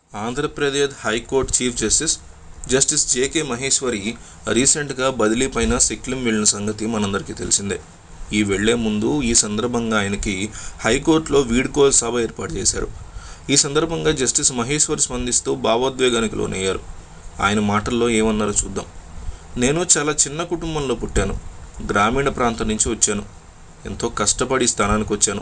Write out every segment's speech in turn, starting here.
Andhra Pradesh high court chief justice justice JK Maheshwari రీసెంట్గా బదిలీ పైన సిక్కిం వెళ్ళిన సంగతి మనందరికీ తెలిసిందే ఈ వెళ్లే ముందు ఈ సందర్భంగా ఆయనకి హైకోర్టులో వీడ్కోలు సభ ఏర్పాటు చేశారు ఈ సందర్భంగా జస్టిస్ మహేశ్వరి స్పందిస్తూ భావోద్వేగానికి లోనయ్యారు ఆయన మాటల్లో ఏమన్నారో చూద్దాం నేను చాలా చిన్న కుటుంబంలో పుట్టాను గ్రామీణ ప్రాంతం నుంచి వచ్చాను ఎంతో కష్టపడి ఈ స్థానానికి వచ్చాను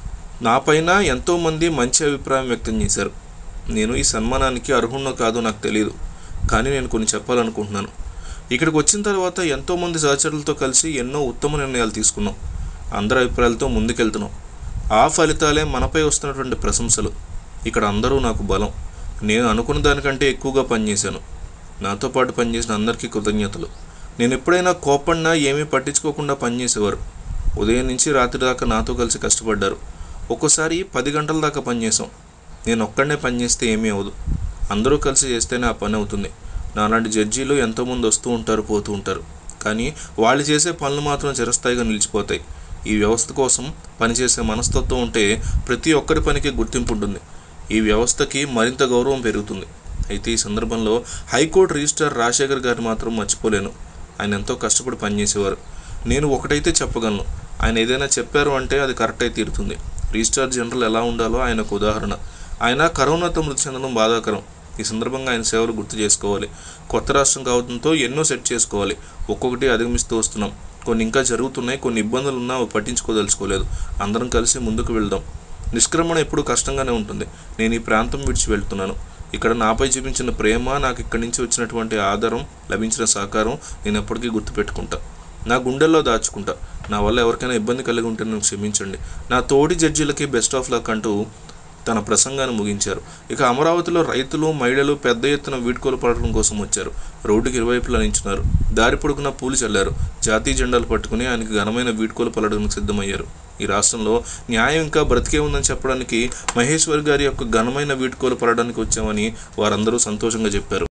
నాపైన ఎంతోమంది మంచి అభిప్రాయం వ్యక్తం చేశారు నేను ఈ సన్మానానికి అర్హున్నో కాదో నాకు తెలియదు కానీ నేను కొన్ని చెప్పాలనుకుంటున్నాను ఇక్కడికి వచ్చిన తర్వాత ఎంతోమంది సహచరులతో కలిసి ఎన్నో ఉత్తమ నిర్ణయాలు తీసుకున్నాం అందరి అభిప్రాయాలతో ముందుకెళ్తున్నాం ఆ ఫలితాలే మనపై వస్తున్నటువంటి ప్రశంసలు ఇక్కడ అందరూ నాకు బలం నేను అనుకున్న దానికంటే ఎక్కువగా పనిచేశాను నాతో పాటు పనిచేసిన అందరికీ కృతజ్ఞతలు నేను ఎప్పుడైనా కోపడినా ఏమీ పట్టించుకోకుండా పనిచేసేవారు ఉదయం నుంచి రాత్రి దాకా నాతో కలిసి కష్టపడ్డారు ఒక్కోసారి పది గంటల దాకా పనిచేసాం నేను ఒక్కడనే పనిచేస్తే ఏమీ అవ్వదు అందరూ కలిసి చేస్తేనే ఆ పని అవుతుంది నాలాంటి జడ్జీలు ఎంతోమంది వస్తూ ఉంటారు పోతూ ఉంటారు కానీ వాళ్ళు చేసే పనులు మాత్రం చిరస్థాయిగా నిలిచిపోతాయి ఈ వ్యవస్థ కోసం పనిచేసే మనస్తత్వం ఉంటే ప్రతి ఒక్కరి పనికి గుర్తింపు ఉంటుంది ఈ వ్యవస్థకి మరింత గౌరవం పెరుగుతుంది అయితే ఈ సందర్భంలో హైకోర్టు రిజిస్ట్రార్ రాజశేఖర్ గారిని మాత్రం మర్చిపోలేను ఆయన ఎంతో కష్టపడి పనిచేసేవారు నేను ఒకటైతే చెప్పగలను ఆయన ఏదైనా చెప్పారు అంటే అది కరెక్ట్ అయి తీరుతుంది రిజిస్ట్రార్ జనరల్ ఎలా ఉండాలో ఆయనకు ఉదాహరణ ఆయన కరోనాతో మృతి చెందడం బాధాకరం ఈ సందర్భంగా ఆయన సేవలు గుర్తు చేసుకోవాలి కొత్త రాష్ట్రం కావడంతో ఎన్నో సెట్ చేసుకోవాలి ఒక్కొక్కటి అధిగమిస్తూ వస్తున్నాం కొన్ని ఇంకా జరుగుతున్నాయి కొన్ని ఇబ్బందులు ఉన్నా అవి పట్టించుకోదలుచుకోలేదు అందరం కలిసి ముందుకు వెళ్దాం నిష్క్రమణ ఎప్పుడు కష్టంగానే ఉంటుంది నేను ఈ ప్రాంతం విడిచి వెళ్తున్నాను ఇక్కడ నాపై చూపించిన ప్రేమ నాకు ఇక్కడి నుంచి వచ్చినటువంటి ఆధారం లభించిన సహకారం నేను ఎప్పటికీ గుర్తుపెట్టుకుంటా నా గుండెల్లో దాచుకుంటా నా వల్ల ఎవరికైనా ఇబ్బంది కలిగి ఉంటే నన్ను క్షమించండి నా తోటి జడ్జీలకి బెస్ట్ ఆఫ్ లక్ అంటూ తన ప్రసంగాన్ని ముగించారు ఇక అమరావతిలో రైతులు మహిళలు పెద్ద ఎత్తున వీడ్కోలు పడడం కోసం వచ్చారు రోడ్డుకి ఇరువైపులా నించున్నారు దారి పొడుగున పూలు చల్లారు జాతీయ జెండాలు పట్టుకుని ఆయనకి ఘనమైన వీడ్కోలు పలడానికి సిద్ధమయ్యారు ఈ రాష్ట్రంలో న్యాయం ఇంకా బ్రతికే ఉందని చెప్పడానికి మహేశ్వర్ గారి యొక్క ఘనమైన వీడ్కోలు పడడానికి వచ్చామని వారందరూ సంతోషంగా చెప్పారు